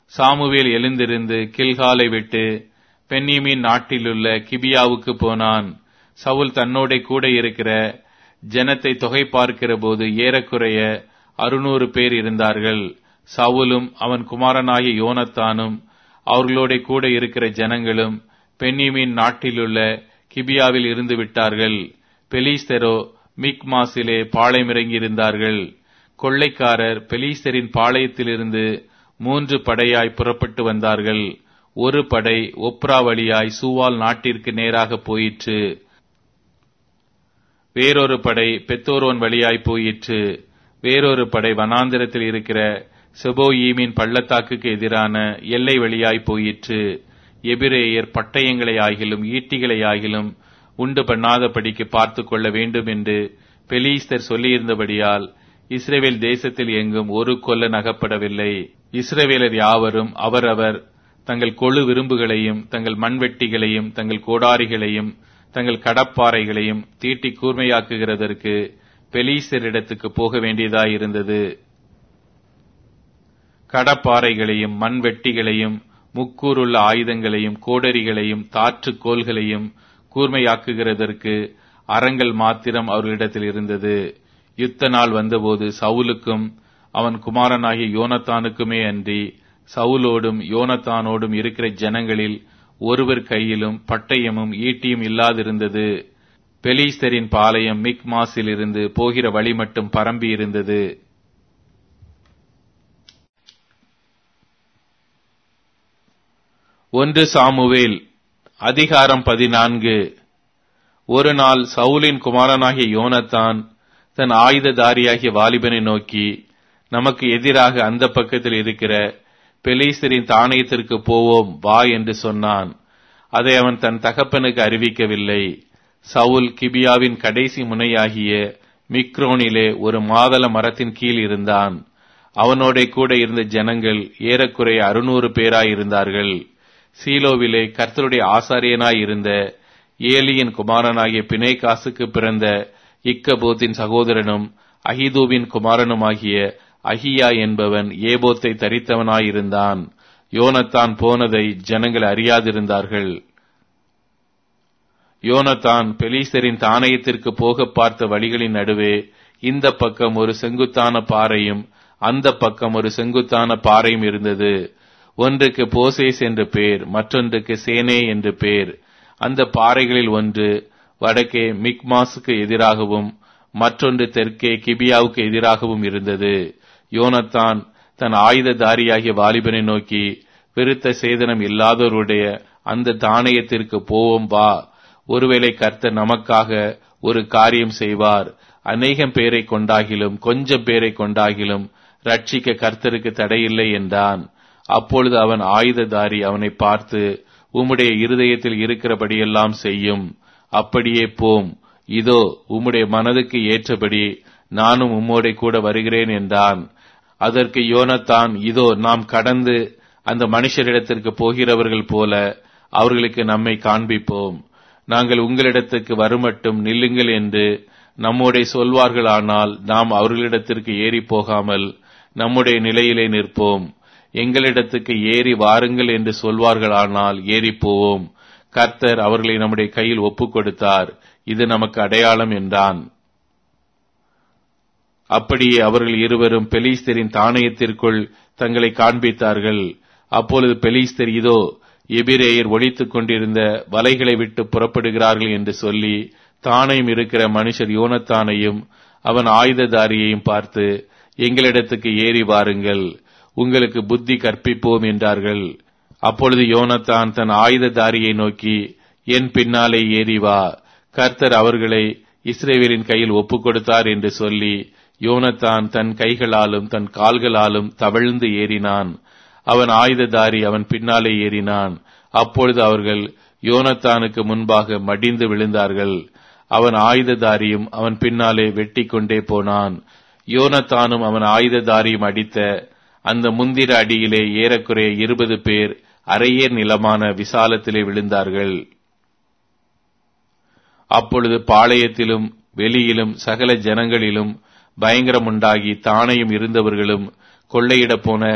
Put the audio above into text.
Samuel எழுந்திருந்து கில்காலை விட்டு பென்னியமின் நாட்டிலுள்ள கிபியாவுக்கு போனான் சவுல் தன்னோட கூட இருக்கிற ஜனத்தை தொகை பார்க்கிற போது ஏறக்குறைய அறுநூறு பேர் இருந்தார்கள் சவுலும் அவன் குமாரனாகிய யோனத்தானும் அவர்களோட கூட இருக்கிற ஜனங்களும் பென்னியமின் நாட்டிலுள்ள கிபியாவில் இருந்து விட்டார்கள் பெலிஸ்தரோ மிக்மாசிலே பாளையமிறங்கி இருந்தார்கள் கொள்ளைக்காரர் பெலிஸ்தரின் பாளையத்திலிருந்து மூன்று படையாய் புறப்பட்டு வந்தார்கள் ஒரு படை ஒப்ரா வழியாய் சூவால் நாட்டிற்கு நேராக போயிற்று வேறொரு படை பெத்தோரோன் வழியாய் போயிற்று வேறொரு படை வனாந்திரத்தில் இருக்கிற செபோயீமின் பள்ளத்தாக்குக்கு எதிரான எல்லை வழியாய் போயிற்று எபிரேயர் பட்டயங்களை ஆகிலும் ஈட்டிகளை ஆகிலும் உண்டு பண்ணாதபடிக்கு பார்த்து கொள்ள வேண்டும் என்று பெலீஸ்தர் சொல்லியிருந்தபடியால் இஸ்ரேவேல் தேசத்தில் எங்கும் ஒரு கொல்லன் அகப்படவில்லை இஸ்ரவேலர் யாவரும் அவரவர் தங்கள் கொழு விரும்புகளையும் தங்கள் மண்வெட்டிகளையும் தங்கள் கோடாரிகளையும் தங்கள் கடப்பாறைகளையும் தீட்டி கூர்மையாக்குகிறதற்கு பெலீசரிடத்துக்கு போக வேண்டியதாயிருந்தது கடப்பாறைகளையும் மண்வெட்டிகளையும் முக்கூறுள்ள ஆயுதங்களையும் கோடரிகளையும் தாற்று கோல்களையும் கூர்மையாக்குகிறதற்கு அறங்கள் மாத்திரம் அவர்களிடத்தில் இருந்தது யுத்த நாள் வந்தபோது சவுலுக்கும் அவன் குமாரனாகிய யோனத்தானுக்குமே அன்றி சவுலோடும் யோனத்தானோடும் இருக்கிற ஜனங்களில் ஒருவர் கையிலும் பட்டயமும் ஈட்டியும் இல்லாதிருந்தது பெலீஸ்தரின் பாளையம் மிக் மாசில் இருந்து போகிற வழி மட்டும் பரம்பி இருந்தது ஒன்று சாமுவேல் அதிகாரம் பதினான்கு ஒரு நாள் சவுலின் குமாரனாகிய யோனத்தான் தன் ஆயுததாரியாகிய வாலிபனை நோக்கி நமக்கு எதிராக அந்த பக்கத்தில் இருக்கிற பெலீஸ்தரின் தானியத்திற்கு போவோம் வா என்று சொன்னான் அதை அவன் தன் தகப்பனுக்கு அறிவிக்கவில்லை சவுல் கிபியாவின் கடைசி முனையாகிய மிக்ரோனிலே ஒரு மாதள மரத்தின் கீழ் இருந்தான் அவனோட கூட இருந்த ஜனங்கள் ஏறக்குறைய அறுநூறு பேராயிருந்தார்கள் சீலோவிலே கர்த்தருடைய ஆசாரியனாய் இருந்த ஏலியின் குமாரனாகிய பிணைகாசுக்கு பிறந்த இக்கபோத்தின் சகோதரனும் அகிதூவின் குமாரனுமாகிய அகியா என்பவன் ஏபோத்தை தரித்தவனாயிருந்தான் யோனத்தான் போனதை ஜனங்கள் அறியாதிருந்தார்கள் யோனத்தான் பெலீஸ்தரின் தானயத்திற்கு போக பார்த்த வழிகளின் நடுவே இந்த பக்கம் ஒரு செங்குத்தான பாறையும் அந்த பக்கம் ஒரு செங்குத்தான பாறையும் இருந்தது ஒன்றுக்கு போசேஸ் என்று பேர் மற்றொன்றுக்கு சேனே என்று பேர் அந்த பாறைகளில் ஒன்று வடக்கே மிக்மாஸுக்கு எதிராகவும் மற்றொன்று தெற்கே கிபியாவுக்கு எதிராகவும் இருந்தது யோனத்தான் தன் ஆயுததாரியாகிய வாலிபனை நோக்கி விருத்த சேதனம் இல்லாதவருடைய அந்த தானயத்திற்கு போவோம் வா ஒருவேளை கர்த்தர் நமக்காக ஒரு காரியம் செய்வார் அநேகம் பேரை கொண்டாகிலும் கொஞ்சம் பேரை கொண்டாகிலும் ரட்சிக்க கர்த்தருக்கு தடையில்லை என்றான் அப்பொழுது அவன் ஆயுததாரி அவனை பார்த்து உம்முடைய இருதயத்தில் இருக்கிறபடியெல்லாம் செய்யும் அப்படியே போம் இதோ உம்முடைய மனதுக்கு ஏற்றபடி நானும் உம்மோட கூட வருகிறேன் என்றான் அதற்கு யோனத்தான் இதோ நாம் கடந்து அந்த மனுஷரிடத்திற்கு போகிறவர்கள் போல அவர்களுக்கு நம்மை காண்பிப்போம் நாங்கள் உங்களிடத்துக்கு வருமட்டும் நில்லுங்கள் என்று நம்முடைய சொல்வார்களானால் நாம் அவர்களிடத்திற்கு ஏறி போகாமல் நம்முடைய நிலையிலே நிற்போம் எங்களிடத்துக்கு ஏறி வாருங்கள் என்று சொல்வார்களானால் ஏறி போவோம் கர்த்தர் அவர்களை நம்முடைய கையில் ஒப்புக் கொடுத்தார் இது நமக்கு அடையாளம் என்றான் அப்படியே அவர்கள் இருவரும் பெலிஸ்தரின் தானயத்திற்குள் தங்களை காண்பித்தார்கள் அப்பொழுது பெலிஸ்தர் இதோ எபிரேயர் ஒழித்துக் கொண்டிருந்த வலைகளை விட்டு புறப்படுகிறார்கள் என்று சொல்லி தானையும் இருக்கிற மனுஷர் யோனத்தானையும் அவன் ஆயுததாரியையும் பார்த்து எங்களிடத்துக்கு ஏறி வாருங்கள் உங்களுக்கு புத்தி கற்பிப்போம் என்றார்கள் அப்பொழுது யோனத்தான் தன் ஆயுததாரியை நோக்கி என் பின்னாலே ஏறி வா கர்த்தர் அவர்களை இஸ்ரேவேலின் கையில் ஒப்புக் கொடுத்தார் என்று சொல்லி யோனத்தான் தன் கைகளாலும் தன் கால்களாலும் தவழ்ந்து ஏறினான் அவன் ஆயுததாரி அவன் பின்னாலே ஏறினான் அப்பொழுது அவர்கள் யோனத்தானுக்கு முன்பாக மடிந்து விழுந்தார்கள் அவன் ஆயுததாரியும் அவன் பின்னாலே வெட்டி கொண்டே போனான் யோனத்தானும் அவன் ஆயுததாரியும் அடித்த அந்த முந்திர அடியிலே ஏறக்குறைய இருபது பேர் அரையேர் நிலமான விசாலத்திலே விழுந்தார்கள் அப்பொழுது பாளையத்திலும் வெளியிலும் சகல ஜனங்களிலும் பயங்கரம் உண்டாகி தானையும் இருந்தவர்களும் கொள்ளையிடப் போன